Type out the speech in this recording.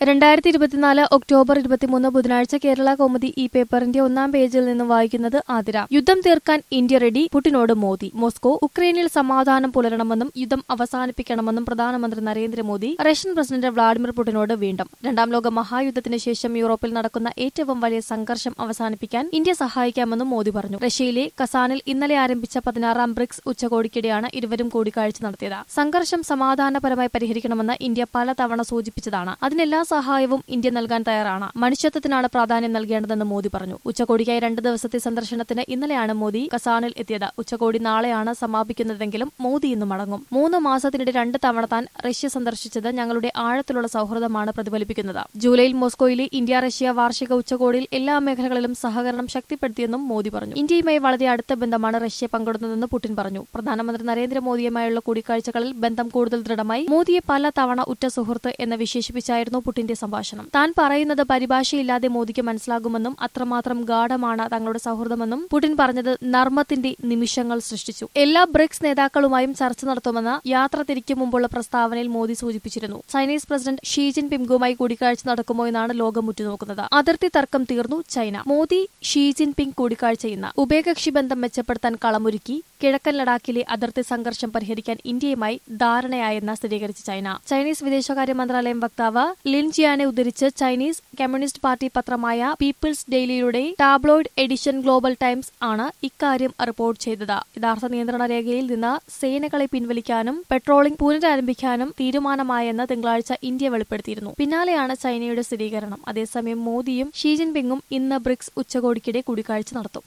രണ്ടായിരത്തി ഇരുപത്തിനാല് ഒക്ടോബർ ഇരുപത്തിമൂന്ന് ബുധനാഴ്ച കേരള കൗമുദി ഈ പേപ്പറിന്റെ ഒന്നാം പേജിൽ നിന്നും വായിക്കുന്നത് ആതിര യുദ്ധം തീർക്കാൻ ഇന്ത്യ റെഡി പുടിനോട് മോദി മോസ്കോ ഉക്രൈനിൽ സമാധാനം പുലരണമെന്നും യുദ്ധം അവസാനിപ്പിക്കണമെന്നും പ്രധാനമന്ത്രി നരേന്ദ്രമോദി റഷ്യൻ പ്രസിഡന്റ് വ്ളാഡിമിർ പുടിനോട് വീണ്ടും രണ്ടാം ലോക മഹായുദ്ധത്തിന് ശേഷം യൂറോപ്പിൽ നടക്കുന്ന ഏറ്റവും വലിയ സംഘർഷം അവസാനിപ്പിക്കാൻ ഇന്ത്യ സഹായിക്കാമെന്നും മോദി പറഞ്ഞു റഷ്യയിലെ കസാനിൽ ഇന്നലെ ആരംഭിച്ച പതിനാറാം ബ്രിക്സ് ഉച്ചകോടിക്കിടെയാണ് ഇരുവരും കൂടിക്കാഴ്ച നടത്തിയത് സംഘർഷം സമാധാനപരമായി പരിഹരിക്കണമെന്ന് ഇന്ത്യ പലതവണ സൂചിപ്പിച്ചതാണ് അതിനെല്ലാ സഹായവും ഇന്ത്യ നൽകാൻ തയ്യാറാണ് മനുഷ്യത്വത്തിനാണ് പ്രാധാന്യം നൽകേണ്ടതെന്ന് മോദി പറഞ്ഞു ഉച്ചകോടിക്കായി രണ്ട് ദിവസത്തെ സന്ദർശനത്തിന് ഇന്നലെയാണ് മോദി കസാനിൽ എത്തിയത് ഉച്ചകോടി നാളെയാണ് സമാപിക്കുന്നതെങ്കിലും മോദി ഇന്ന് മടങ്ങും മൂന്ന് മാസത്തിനിടെ രണ്ട് തവണ താൻ റഷ്യ സന്ദർശിച്ചത് ഞങ്ങളുടെ ആഴത്തിലുള്ള സൗഹൃദമാണ് പ്രതിഫലിപ്പിക്കുന്നത് ജൂലൈയിൽ മോസ്കോയിലെ ഇന്ത്യ റഷ്യ വാർഷിക ഉച്ചകോടിയിൽ എല്ലാ മേഖലകളിലും സഹകരണം ശക്തിപ്പെടുത്തിയെന്നും മോദി പറഞ്ഞു ഇന്ത്യയുമായി വളരെ അടുത്ത ബന്ധമാണ് റഷ്യ പങ്കിടുന്നതെന്ന് പുടിൻ പറഞ്ഞു പ്രധാനമന്ത്രി നരേന്ദ്രമോദിയുമായുള്ള കൂടിക്കാഴ്ചകളിൽ ബന്ധം കൂടുതൽ ദൃഢമായി മോദിയെ പല തവണ ഉറ്റ സുഹൃത്ത് എന്ന് വിശേഷിപ്പിച്ചായിരുന്നു പുടിന്റെ സംഭാഷണം താൻ പറയുന്നത് പരിഭാഷയില്ലാതെ മോദിക്ക് മനസ്സിലാകുമെന്നും അത്രമാത്രം ഗാഠമാണ് തങ്ങളുടെ സൗഹൃദമെന്നും പുടിൻ പറഞ്ഞത് നർമ്മത്തിന്റെ നിമിഷങ്ങൾ സൃഷ്ടിച്ചു എല്ലാ ബ്രിക്സ് നേതാക്കളുമായും ചർച്ച നടത്തുമെന്ന് യാത്ര തിരിക്കും മുമ്പുള്ള പ്രസ്താവനയിൽ മോദി സൂചിപ്പിച്ചിരുന്നു ചൈനീസ് പ്രസിഡന്റ് ഷീ ജിൻ പിങ്കുമായി കൂടിക്കാഴ്ച നടക്കുമോ എന്നാണ് ലോകം ഉറ്റുനോക്കുന്നത് അതിർത്തി തർക്കം തീർന്നു China Modi Xi Jin Ping കൂടിക്കാഴ്ച ഇന്ന് ഉഭയകക്ഷി ബന്ധം മെച്ചപ്പെടുത്താൻ കളമൊരുക്കി കിഴക്കൻ ലഡാക്കിലെ അതിർത്തി സംഘർഷം പരിഹരിക്കാൻ ഇന്ത്യയുമായി ധാരണയായെന്ന് സ്ഥിരീകരിച്ച ചൈന ചൈനീസ് വിദേശകാര്യ മന്ത്രാലയം വക്താവ് ലിൻ ജിയാനെ ഉദ്ധരിച്ച് ചൈനീസ് കമ്മ്യൂണിസ്റ്റ് പാർട്ടി പത്രമായ പീപ്പിൾസ് ഡെയിലിയുടെ ടാബ്ലോയിഡ് എഡിഷൻ ഗ്ലോബൽ ടൈംസ് ആണ് ഇക്കാര്യം റിപ്പോർട്ട് ചെയ്തത് യഥാർത്ഥ നിയന്ത്രണ രേഖയിൽ നിന്ന് സേനകളെ പിൻവലിക്കാനും പെട്രോളിംഗ് പുനരാരംഭിക്കാനും തീരുമാനമായെന്ന് തിങ്കളാഴ്ച ഇന്ത്യ വെളിപ്പെടുത്തിയിരുന്നു പിന്നാലെയാണ് ചൈനയുടെ സ്ഥിരീകരണം അതേസമയം മോദിയും ഷീ ജിൻപിങ്ങും ഇന്ന് ബ്രിക്സ് ഉച്ചകോടിക്കിടെ കൂടിക്കാഴ്ച നടത്തും